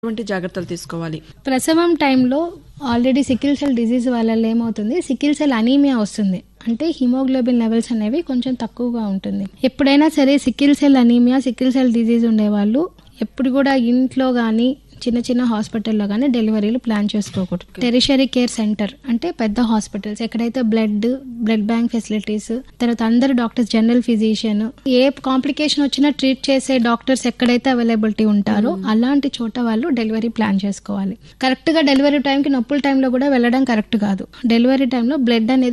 ఎటువంటి జాగ్రత్తలు తీసుకోవాలి ప్రసవం టైంలో ఆల్రెడీ సికిల్ సెల్ డిజీజ్ వల్ల ఏమవుతుంది సికిల్ సెల్ అనీమియా వస్తుంది అంటే హిమోగ్లోబిన్ లెవెల్స్ అనేవి కొంచెం తక్కువగా ఉంటుంది ఎప్పుడైనా సరే sickle cell anaemia sickle cell disease ఉండేవాళ్ళు ఎప్పుడు కూడా ఇంట్లో కానీ చిన్న చిన్న హాస్పిటల్లో కానీ డెలివరీలు ప్లాన్ చేసుకోకూడదు టెరిషరీ కేర్ సెంటర్ అంటే పెద్ద హాస్పిటల్స్ ఎక్కడైతే బ్లడ్ బ్లడ్ బ్యాంక్ ఫెసిలిటీస్ తర్వాత అందరు డాక్టర్స్ జనరల్ ఫిజిషియన్ ఏ కాంప్లికేషన్ వచ్చినా ట్రీట్ చేసే డాక్టర్స్ ఎక్కడైతే అవైలబిలిటీ ఉంటారో అలాంటి చోట వాళ్ళు డెలివరీ ప్లాన్ చేసుకోవాలి కరెక్ట్ గా డెలివరీ టైంకి నొప్పుల టైంలో కూడా వెళ్ళడం కరెక్ట్ కాదు డెలివరీ టైంలో బ్లడ్ అనేది